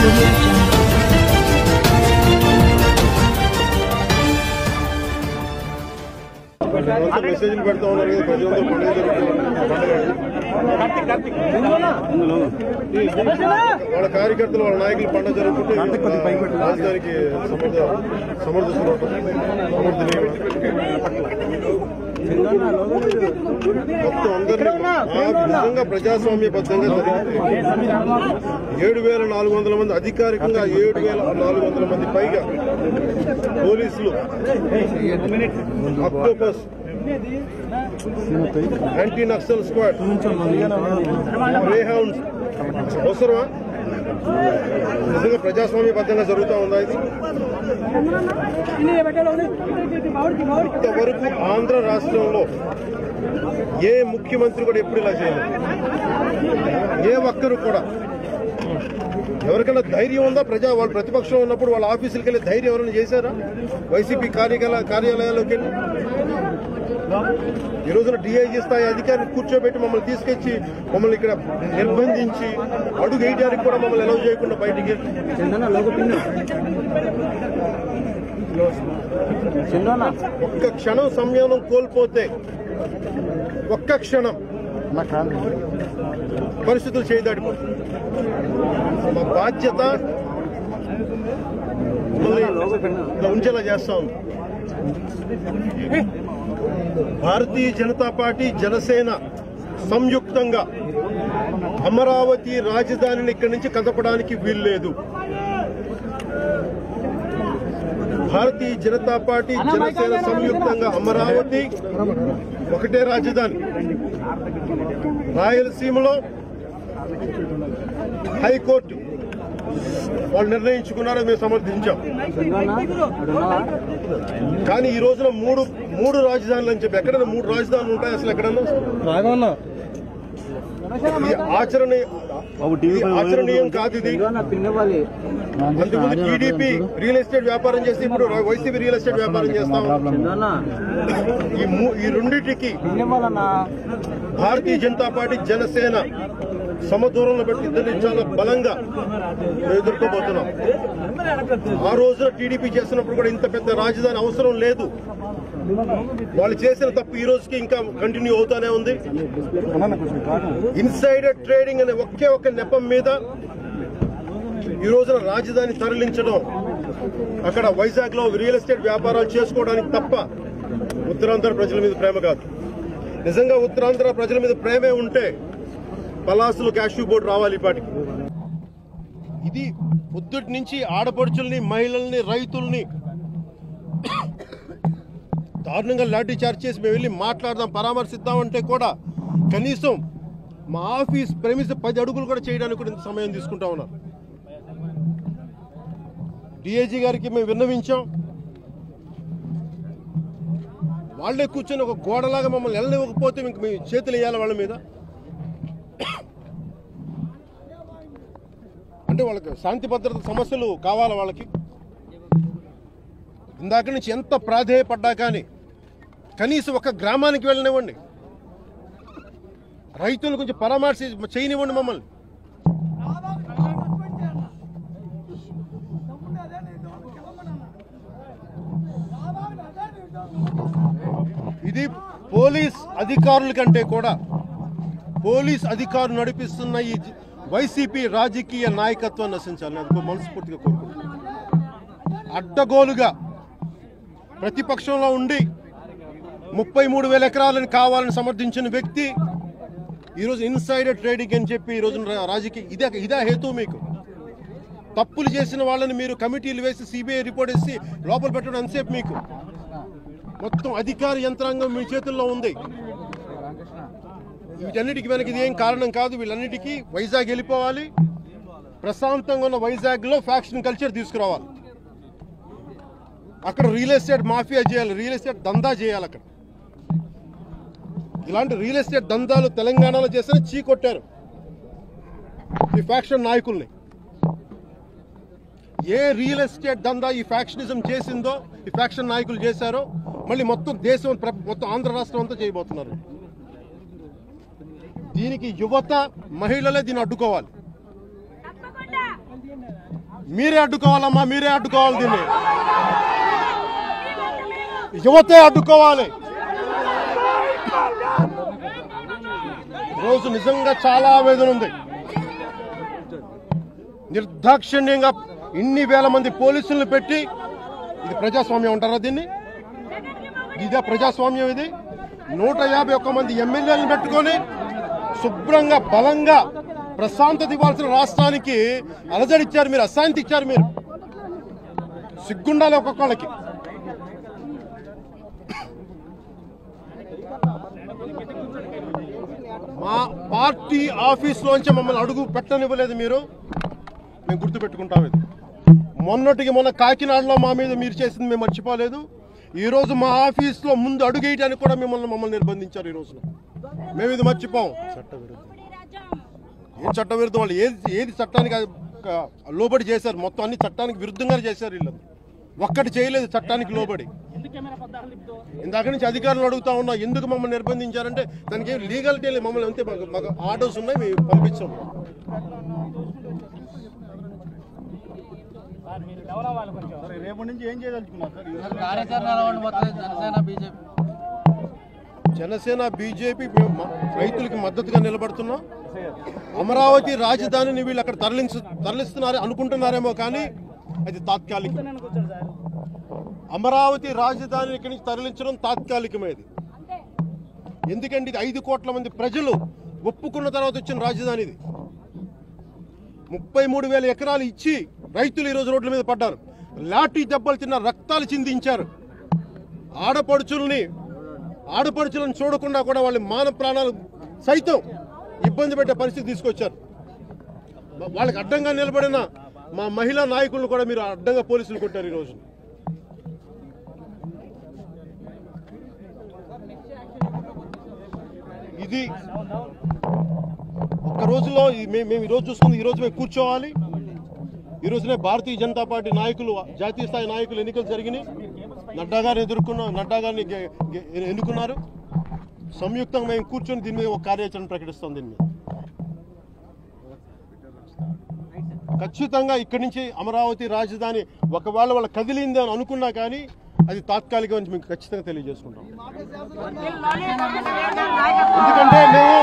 audio jungle. వాళ్ళంతా మెసేజ్లు పెడతా ఉన్నారు కదా ప్రజలందరూ పండుగ జరుగుతుంది వాళ్ళ కార్యకర్తలు వాళ్ళ నాయకులు పండుగ జరుపుకుంటే రాజధానికి సమర్థ సమర్థ సమర్థనీయం మొత్తం అందరినీ ఆ విధంగా ప్రజాస్వామ్యబద్ధంగా జరిగింది ఏడు వేల నాలుగు వందల మంది అధికారికంగా ఏడు వేల నాలుగు వందల మంది పైగా పోలీసులు Octopus anti Naxal squad Greyhounds అవసరమా నిజంగా ప్రజాస్వామ్యబద్ధంగా జరుగుతూ ఉందా ఇది ఇంతవరకు ఆంధ్ర రాష్ట్రంలో ఏ ముఖ్యమంత్రి కూడా ఎప్పుడు ఇలా చేయలేదు ఏ ఒక్కరు కూడా ఎవరికైనా ధైర్యం ఉందా ప్రజా వాళ్ళు ప్రతిపక్షంలో ఉన్నప్పుడు వాళ్ళ ఆఫీసులకు వెళ్ళి ధైర్యం ఎవరైనా చేశారా వైసీపీ కార్యాలయ కార్యాలయాల్లోకి వెళ్ళి ఈ రోజున డిఐజీ స్థాయి అధికారిని కూర్చోబెట్టి మమ్మల్ని తీసుకొచ్చి మమ్మల్ని ఇక్కడ నిర్బంధించి అడుగు వేయడానికి కూడా మమ్మల్ని ఎలా చేయకుండా బయటికి ఒక్క క్షణం సంయమనం కోల్పోతే ఒక్క క్షణం పరిస్థితులు చేయదాడిపోతుంది మా బాధ్యత మమ్మల్ని ఇలా ఉంచేలా చేస్తా ఉంది భారతీయ జనతా పార్టీ జనసేన సంయుక్తంగా అమరావతి రాజధానిని ఇక్కడి నుంచి కదపడానికి వీల్లేదు భారతీయ జనతా పార్టీ జనసేన సంయుక్తంగా అమరావతి ఒకటే రాజధాని రాయలసీమలో హైకోర్టు వాళ్ళు నిర్ణయించుకున్నారో మేము సమర్థించాం కానీ ఈ రోజున మూడు మూడు రాజధానులు అని చెప్పి ఎక్కడైనా మూడు రాజధానులు ఉంటాయి అసలు ఎక్కడన్నా ఇది ఆచరణ ఇది ఆచరణీయం కాదు ఇది అంతకుముందు టీడీపీ రియల్ ఎస్టేట్ వ్యాపారం చేసి ఇప్పుడు వైసీపీ రియల్ ఎస్టేట్ వ్యాపారం చేస్తాం ఈ మూ- ఈ రెండింటికి భారతీయ జనతా పార్టీ జనసేన సమదూరంలో పెట్టి ఇద్దరిని చాలా బలంగా మేము ఎదుర్కోబోతున్నాం ఆ రోజున టీడీపీ చేస్తున్నప్పుడు కూడా ఇంత పెద్ద రాజధాని అవసరం లేదు వాళ్ళు చేసిన తప్పు ఈ రోజుకి ఇంకా కంటిన్యూ అవుతానే ఉంది ఇన్సైడర్ ట్రేడింగ్ అనే ఒకే ఒక నెపం మీద ఈ రోజున రాజధాని తరలించడం అక్కడ వైజాగ్ లో రియల్ ఎస్టేట్ వ్యాపారాలు చేసుకోవడానికి తప్ప ఉత్తరాంధ్ర ప్రజల మీద ప్రేమ కాదు నిజంగా ఉత్తరాంధ్ర ప్రజల మీద ప్రేమే ఉంటే పలాసులు క్యాష్యూ బోర్డు రావాలి ఈ పాటికి ఇది పొద్దుటి నుంచి ఆడపడుచుల్ని మహిళల్ని రైతుల్ని దారుణంగా లాఠీ చార్జ్ చేసి మేము వెళ్ళి మాట్లాడదాం పరామర్శిద్దామంటే కూడా కనీసం మా ఆఫీస్ ప్రెమిస్ పది అడుగులు కూడా చేయడానికి కూడా ఇంత సమయం తీసుకుంటా ఉన్నారు డిఐజీ గారికి మేము విన్నవించాం వాళ్ళే కూర్చొని ఒక గోడలాగా మమ్మల్ని వెళ్ళనివ్వకపోతే ఇంక మేము చేతులు వేయాలి వాళ్ళ మీద అంటే వాళ్ళకి శాంతి భద్రత సమస్యలు కావాలా వాళ్ళకి ఇందాక నుంచి ఎంత ప్రాధేయపడ్డా కానీ కనీసం ఒక గ్రామానికి వెళ్ళనివ్వండి రైతుల గురించి పరామర్శ చేయనివ్వండి మమ్మల్ని ఇది పోలీస్ అధికారుల కంటే కూడా పోలీస్ అధికారులు నడిపిస్తున్న ఈ జ- వైసీపీ రాజకీయ నాయకత్వం నశించాలని అది మనస్ఫూర్తిగా కోరుకుంటున్నాను అడ్డగోలుగా ప్రతిపక్షంలో ఉండి ముప్పై మూడు వేల ఎకరాలను కావాలని సమర్థించిన వ్యక్తి ఈరోజు ఇన్సైడర్ ట్రేడింగ్ అని చెప్పి ఈరోజు రాజకీయ ఇదే ఇదే హేతు మీకు తప్పులు చేసిన వాళ్ళని మీరు కమిటీలు వేసి సిబిఐ రిపోర్ట్ వేసి లోపల పెట్టడం ఎంతసేపు మీకు మొత్తం అధికార యంత్రాంగం మీ చేతుల్లో ఉంది వీటన్నిటికి వెనక ఇది ఏం కారణం కాదు వీళ్ళన్నిటికీ వైజాగ్ వెళ్ళిపోవాలి ప్రశాంతంగా ఉన్న వైజాగ్లో ఫ్యాక్షన్ కల్చర్ తీసుకురావాలి అక్కడ రియల్ ఎస్టేట్ మాఫియా చేయాలి రియల్ ఎస్టేట్ దందా చేయాలి అక్కడ ఇలాంటి రియల్ ఎస్టేట్ దందాలు తెలంగాణలో చేసిన చీకొట్టారు ఈ ఫ్యాక్షన్ నాయకుల్ని ఏ రియల్ ఎస్టేట్ దందా ఈ ఫ్యాక్షనిజం చేసిందో ఈ ఫ్యాక్షన్ నాయకులు చేశారో మళ్ళీ మొత్తం దేశం ప్ర- మొత్తం ఆంధ్ర రాష్ట్రం అంతా చేయబోతున్నారు దీనికి యువత మహిళలే దీన్ని అడ్డుకోవాలి మీరే అడ్డుకోవాలమ్మా మీరే అడ్డుకోవాలి దీన్ని యువతే అడ్డుకోవాలి రోజు నిజంగా చాలా ఆవేదన ఉంది నిర్దాక్షిణ్యంగా ఇన్ని వేల మంది పోలీసులను పెట్టి ఇది ప్రజాస్వామ్యం అంటారా దీన్ని ఇదే ప్రజాస్వామ్యం ఇది నూట యాభై ఒక్క మంది ఎమ్మెల్యేలను పెట్టుకొని శుభ్రంగా బలంగా ప్రశాంతత ఇవ్వాల్సిన రాష్ట్రానికి అలజడిచ్చారు మీరు అశాంతి ఇచ్చారు మీరు సిగ్గుండాలి ఒక్కొక్కళ్ళకి మా పార్టీ ఆఫీస్లోంచి మమ్మల్ని అడుగు పెట్టనివ్వలేదు మీరు మేము గుర్తు పెట్టుకుంటాం ఇది మొన్నటికి మొన్న కాకినాడలో మా మీద మీరు చేసింది మేము మర్చిపోలేదు ఈ రోజు మా ఆఫీస్లో ముందు అడుగు వేయడానికి కూడా మిమ్మల్ని మమ్మల్ని నిర్బంధించారు ఈ రోజున మేము ఇది మర్చిపోం ఏం చట్ట విరుద్ధం వాళ్ళు ఏది ఏది చట్టానికి అది, ఆ, లోబడి చేశారు మొత్తం అన్ని చట్టానికి విరుద్ధంగానే చేశారు వీళ్ళు ఒక్కటి చేయలేదు చట్టానికి లోబడి ఇందాక నుంచి అధికారులు అడుగుతా ఉన్నా ఎందుకు మమ్మల్ని నిర్బంధించారంటే దానికి ఏం లీగాలిటీ లేదు మమ్మల్ని అంతే మాకు మాకు ఆర్డర్స్ ఉన్నాయి మేము పంపించాం రేపటి నుంచి ఏం చేయదలుచుకున్నారు సార్ కార్యాచరణ ఎలా ఉండబోతుంది జనసేన బీజేపీ జనసేన బీజేపీ మేము మ- రైతులకి మద్దతుగా నిలబడుతున్నాం అమరావతి రాజధానిని వీళ్ళు అక్కడ తరలించు తరలిస్తున్నారు అనుకుంటున్నారేమో కానీ అది తాత్కాలికం అమరావతి రాజధానిని ఇక్కడి నుంచి తరలించడం తాత్కాలికమేది ఎందుకంటే ఇది ఐదు కోట్ల మంది ప్రజలు ఒప్పుకున్న తర్వాత వచ్చిన రాజధాని ఇది ముప్పై మూడు వేల ఎకరాలు ఇచ్చి రైతులు ఈరోజు రోడ్ల మీద పడ్డారు లాఠీ దెబ్బలు తిన్న రక్తాలు చిందించారు ఆడపడుచుల్ని ఆడపడుచులను చూడకుండా కూడా వాళ్ళ మాన ప్రాణాలు సైతం ఇబ్బంది పెట్టే పరిస్థితి తీసుకొచ్చారు వా- వాళ్ళకి అడ్డంగా నిలబడిన మా మహిళా నాయకులను కూడా మీరు అడ్డంగా పోలీసులు కొట్టారు ఈరోజు ఇది ఒక్క రోజులో ఈ- మే- మేము ఈరోజు చూస్తుంది ఈరోజు మేము కూర్చోవాలి ఈ రోజునే భారతీయ జనతా పార్టీ నాయకులు జాతీయ స్థాయి నాయకులు ఎన్నికలు జరిగినాయి నడ్డా గారిని ఎదుర్కొన్న నడ్డా గారిని గె- గె- ఎన్నుకున్నారు సంయుక్తంగా మేము కూర్చొని దీని మీద ఒక కార్యాచరణ ప్రకటిస్తాం దీని మీద ఖచ్చితంగా ఇక్కడి నుంచి అమరావతి రాజధాని ఒకవేళ వాళ్ళ కదిలింది అని అనుకున్నా కానీ అది తాత్కాలికం అని మీకు ఖచ్చితంగా తెలియజేసుకుంటాం ఎందుకంటే మేము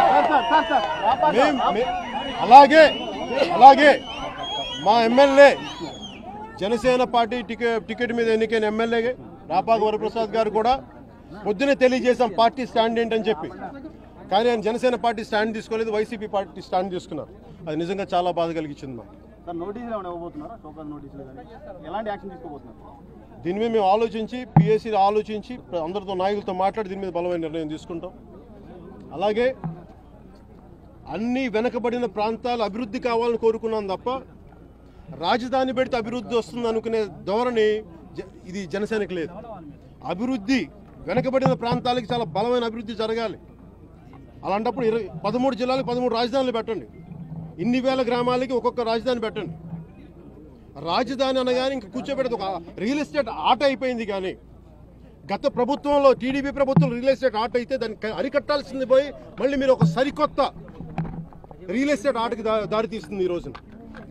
మేం- మే- అలాగే అలాగే మా MLA Janasena party ticket ticket మీద ఎన్నికైన ఎమ్మెల్యే రాపాక వరప్రసాద్ గారు కూడా పొద్దునే తెలియజేశాం పార్టీ స్టాండ్ ఏంటని చెప్పి కానీ ఆయన జనసేన పార్టీ స్టాండ్ తీసుకోలేదు వైసీపీ పార్టీ స్టాండ్ తీసుకున్నారు అది నిజంగా చాలా బాధ కలిగించింది మాకు సార్ నోటీసులు ఏమైనా ఇవ్వబోతున్నారా షోకాజ్ నోటీసులు కానీ ఎలాంటి యాక్షన్ తీసుకోబోతున్నారు దీని మీద మేము ఆలోచించి పిఎస్సీ ఆలోచించి అందరితో నాయకులతో మాట్లాడి దీని మీద బలమైన నిర్ణయం తీసుకుంటాం అలాగే అన్ని వెనకబడిన ప్రాంతాలు అభివృద్ధి కావాలని కోరుకున్నాం తప్ప రాజధాని పెడితే అభివృద్ధి వస్తుంది అనుకునే ధోరణి జ- ఇది జనసేనకి లేదు అభివృద్ధి వెనకబడిన ప్రాంతాలకి చాలా బలమైన అభివృద్ధి జరగాలి అలాంటప్పుడు ఇరవై పదమూడు జిల్లాలకు పదమూడు రాజధానులు పెట్టండి ఇన్ని వేల గ్రామాలకి ఒక్కొక్క రాజధాని పెట్టండి రాజధాని అనగానే ఇంక కూర్చోబెట్టదు ఒక రియల్ ఎస్టేట్ ఆట అయిపోయింది కానీ గత ప్రభుత్వంలో టీడీపీ ప్రభుత్వం రియల్ ఎస్టేట్ ఆట అయితే దాన్ని క- అరికట్టాల్సింది పోయి మళ్ళీ మీరు ఒక సరికొత్త రియల్ ఎస్టేట్ ఆటకి దా- దారి తీస్తుంది ఈ రోజున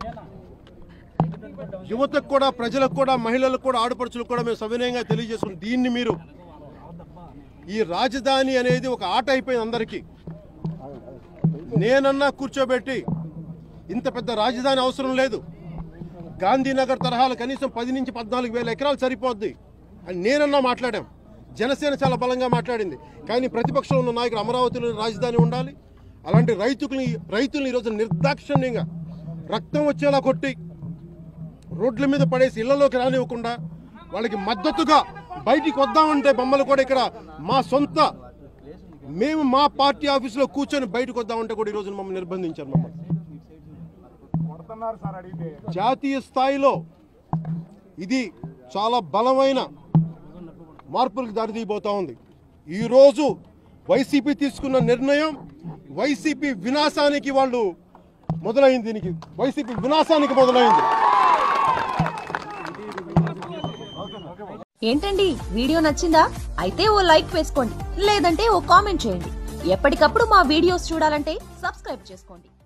యువతకు కూడా ప్రజలకు కూడా మహిళలకు కూడా ఆడపడుచులకు కూడా మేము సవినయంగా తెలియజేస్తున్నాం దీన్ని మీరు ఈ రాజధాని అనేది ఒక ఆట అయిపోయింది అందరికీ నేనన్నా కూర్చోబెట్టి ఇంత పెద్ద రాజధాని అవసరం లేదు గాంధీనగర్ తరహాలు కనీసం పది నుంచి పద్నాలుగు వేల ఎకరాలు సరిపోద్ది అని నేనన్నా మాట్లాడాం జనసేన చాలా బలంగా మాట్లాడింది కానీ ప్రతిపక్షంలో ఉన్న నాయకులు అమరావతిలో రాజధాని ఉండాలి అలాంటి రైతుల్ని రైతుల్ని ఈరోజు నిర్దాక్షిణ్యంగా రక్తం వచ్చేలా కొట్టి రోడ్ల మీద పడేసి ఇళ్లలోకి రానివ్వకుండా వాళ్ళకి మద్దతుగా బయటికి వద్దామంటే బొమ్మలు కూడా ఇక్కడ మా సొంత మేము మా పార్టీ ఆఫీసులో కూర్చొని బయటకు వద్దామంటే కూడా ఈరోజు మమ్మల్ని నిర్బంధించారు మమ్మల్ని జాతీయ స్థాయిలో ఇది చాలా బలమైన మార్పులకు దారితీయబోతా ఉంది ఈరోజు వైసీపీ తీసుకున్న నిర్ణయం వైసీపీ వినాశానికి వాళ్ళు మొదలైంది దీనికి వైసీపీ వినాశానికి మొదలైంది ఏంటండి వీడియో నచ్చిందా అయితే ఓ లైక్ వేసుకోండి లేదంటే ఓ కామెంట్ చేయండి ఎప్పటికప్పుడు మా వీడియోస్ చూడాలంటే సబ్స్క్రైబ్ చేసుకోండి